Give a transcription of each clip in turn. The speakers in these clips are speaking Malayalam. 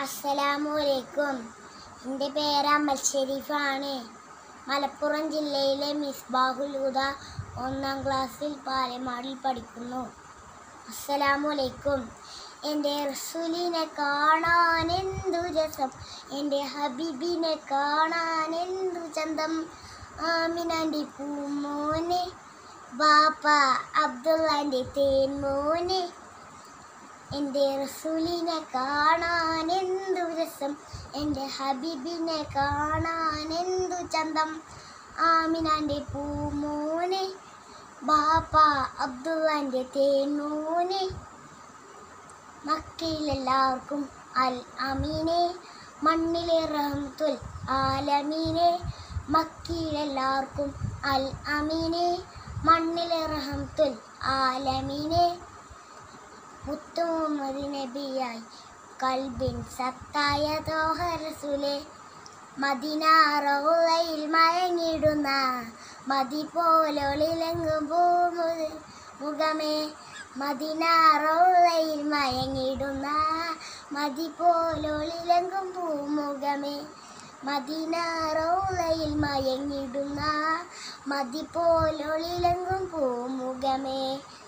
അസ്സലാമു അലൈക്കും എൻ്റെ പേര് അമൽ ഷെരീഫാണ് മലപ്പുറം ജില്ലയിലെ മിസ്ബാഹുൽ ഹുദ ഒന്നാം ക്ലാസ്സിൽ പാലമാടിൽ പഠിക്കുന്നു അസ്സലാമു അലൈക്കും എൻ്റെ റസൂലിനെ കാണാൻ എന്തു രസം എൻ്റെ ഹബീബിനെ കാണാൻ എന്തു ചന്തം ആമിനാൻ്റെ പൂമോനെ ബാപ്പ അബ്ദുള്ളാൻ്റെ തേൻമോനെ എൻ്റെ റസൂലിനെ കാണാൻ എന്തു രസം എൻ്റെ ഹബീബിനെ കാണാൻ എന്തു ചന്തം ആമിനാൻ്റെ പൂമോനെ ബാപ്പ അബ്ദുള്ളാൻ്റെ തേനൂനെ മക്കയിലെല്ലാവർക്കും അൽ അമീനെ മണ്ണിലെ റഹ്മത്തുൽ ആലമീനെ മക്കയിലെല്ലാവർക്കും അൽ അമീനെ മണ്ണിലെ റഹ്മത്തുൽ ആലമീനെ മുത്തുമുഹമ്മദ് നബിയായി കൽബിൻ സത്തായ തോഹറസുലെ മദിന റൗളയിൽ മയങ്ങിടുന്ന മതി പോലൊളിലെങ്ങും പൂമുത് മുഖമേ മദിന റൗളയിൽ മയങ്ങിടുന്ന മതി പോലൊളിലെങ്കും പൂമുഖമേ മദിന റൗളയിൽ മയങ്ങിടുന്ന മതി പോലൊളിലെങ്കും പൂമുഖമേ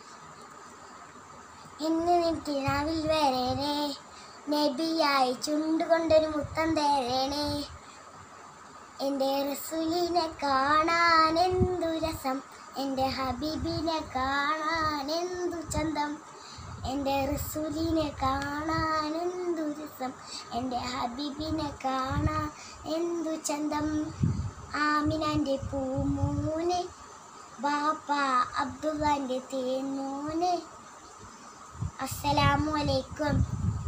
ഇന്ന് നിൽക്കിനാവിൽ വരേണേ നബിയായി ചുണ്ടുകൊണ്ടൊരു മുത്തം തരേണേ എൻ്റെ റസൂലിനെ കാണാൻ എന്തു രസം എൻ്റെ ഹബീബിനെ കാണാൻ എന്തു ചന്തം എൻ്റെ റസൂലിനെ കാണാൻ എന്തു രസം എൻ്റെ ഹബീബിനെ കാണാൻ എന്തു ചന്തം ആമിനാൻ്റെ പൂമൂനെ ബാപ്പ അബ്ദുള്ളാൻ്റെ തേനൂനെ അസ്സലാമു അലൈക്കും